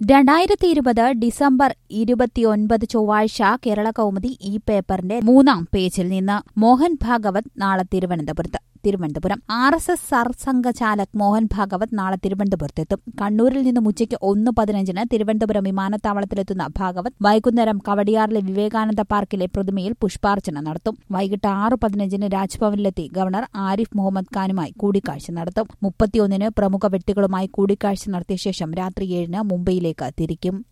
രണ്ടായിരത്തി ഇരുപത് ഡിസംബർ ഇരുപത്തിയൊൻപത് ചൊവ്വാഴ്ച കേരള കൗമുദി ഈ പേപ്പറിന്റെ മൂന്നാം പേജിൽ നിന്ന് മോഹൻ ഭാഗവത് നാളെ തിരുവനന്തപുരത്ത് Thiruvananthapuram R S S Sarsanghchalak Mohan Bhagwat നാളെ തിരുവനന്തപുരത്തെത്തും കണ്ണൂരിൽ നിന്നും ഉച്ചയ്ക്ക് ഒന്ന് പതിനഞ്ചിന് തിരുവനന്തപുരം വിമാനത്താവളത്തിലെത്തുന്ന ഭാഗവത് വൈകുന്നേരം കവടിയാറിലെ വിവേകാനന്ദ പാർക്കിലെ പ്രതിമയിൽ പുഷ്പാർച്ചന നടത്തും വൈകിട്ട് ആറ് പതിനഞ്ചിന് രാജ്ഭവനിലെത്തി ഗവർണർ ആരിഫ് മുഹമ്മദ് ഖാനുമായി കൂടിക്കാഴ്ച നടത്തും മുപ്പത്തിയൊന്നിന് പ്രമുഖ വ്യക്തികളുമായി കൂടിക്കാഴ്ച നടത്തിയ ശേഷം രാത്രി ഏഴിന് മുംബൈയിലേക്ക് തിരിക്കും